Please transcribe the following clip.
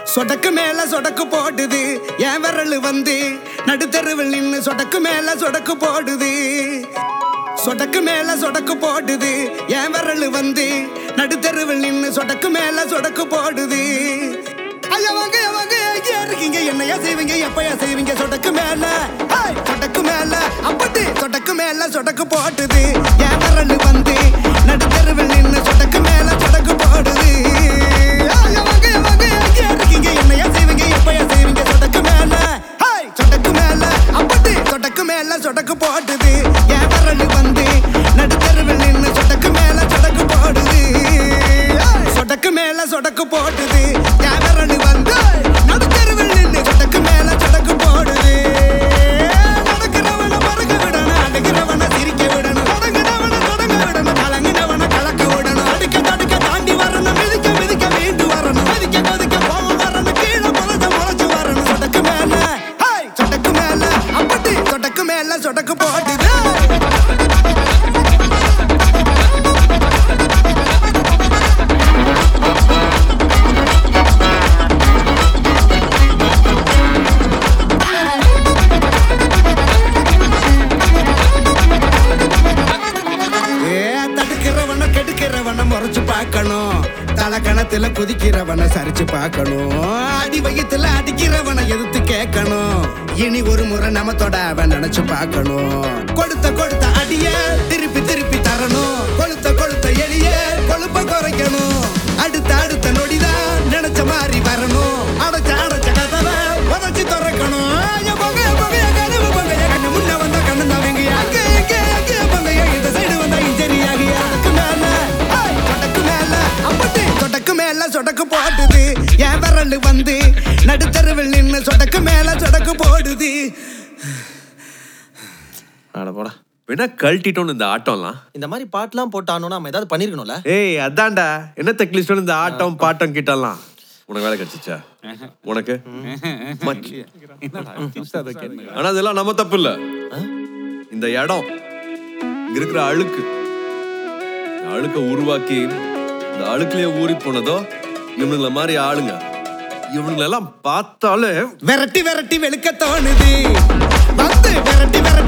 சொடக்கு மேல சொடக்கு போடுது என் விரல் வந்து நடுத்தருவில் நின்னு சொடக்கு மேல சொடக்கு போடுது சொடக்கு மேல சொடக்கு போடுது என் விரல் வந்து நடுத்தருவில் நின்னு சொடக்கு மேல சொடக்கு போடுது ஐயா வாங்க ஐயா வாங்க எங்கே இருக்கீங்க என்னையா செய்வீங்க எப்பயா செய்வீங்க சொடக்கு மேல ஹேய், சொடக்கு மேல அப்படி சொடக்கு மேல சொடக்கு போட்டுது என் விரல் வந்து நடுத்தருவில் நின்னு சொடக்கு மேல சொடக்கு போடுது ஐயா வாங்க ஐயா வாங்க எங்கே இருக்கீங்க என்னையா செய்வீங்க எப்பயா செய்வீங்க சொடக்கு மேல ஹேய், சொடக்கு மேல அப்படி சொடக்கு மேல சொடக்கு போட்டுது என் விரல் வந்து நடுத்தருவில் நின்னு சொடக்கு மேல சொடக்கு போடுது ஏய், சொடக்கு மேல சொடக்கு போடுது என் விரல் வந்து நடுத்தருவில் நின்னு சொடக்கு மேல சொடக்கு போடுது நடக்கிறவன மறக்க விடணும் அழுகிறவன சிரிக்க விடணும் தொடங்குனவன தொடங்க விடணும் கலங்கினவன கலக்க விடணும் அடுக்க தடுக்க தாண்டி வரணும் மிதிக்க மிதிக்க மீண்டு வரணும் மதிக்க கொதிக்க போக வரணும் கீழே முளைச்ச முளைச்சு வரணும் சொடக்கு மேல ஹேய், சொடக்கு மேல அப்படி சொடக்கு மேல சொடக்கு போடுது ஏ தடுக்கிறவன கெடுக்கிறவன முறைச்சு பார்க்கணும் தலக்கணத்துல குதிக்கிறவன சரிச்சு பார்க்கணும் அடி வயித்துல அடிக்கிறவன எதிர்த்து கேட்கணும் இனி ஒரு முறை நம்ம தொட அவன் நினைச்சு பார்க்கணும் கொடுத்த கொடுத்த அடிய திருப்பி திருப்பி தரணும் கொளுத்த கொளுத்த எளிய கொழுப்ப குறைக்கணும் அடுத்த அடுத்த நொடிதான் நினைச்ச மாதிரி வரணும் அடைச்ச அடைச்ச கதவை உதச்சு திறக்கணும் ஐயா போங்க போங்க கனவு போங்க கண்ணு முன்ன வந்தா கண்ணு தவங்க அங்க எங்க எங்க போங்க இந்த சைடு வந்தா இன்ஜரியாகி அதுக்கு மேல ஹேய், சொடக்கு மேல அப்படி சொடக்கு மேல சொடக்கு போடுது என் விரல் வந்து நடுத்தருவில் நின்னு சொடக்கு மேல சொடக்கு போடுது அட போடா வேணா கழட்டிட்டோன்னு இந்த ஆட்டம்லாம் இந்த மாதிரி பாட்டுலாம் போட்டானோன்னா நம்ம ஏதாவது பண்ணிருக்கணும்ல ஏய் அதான்டா என்ன தெக்லிஸ்டோன்னு இந்த ஆட்டம் பாட்டம் கிட்டலாம் உனக்கு வேலை கிடைச்சிச்சா உனக்கு மச். ஆனா இதெல்லாம் நம்ம தப்பு இல்ல இந்த இடம் இங்க இருக்கிற அழுக்கு இந்த அழுக்க உருவாக்கி இந்த அழுக்குலயே ஊறி போனதோ இவனுங்கள மாதிரி ஆளுங்க இவனுங்களெல்லாம் பார்த்தாலே விரட்டி விரட்டி வெளுக்க தோணுது வந்து விரட்டி விரட்டி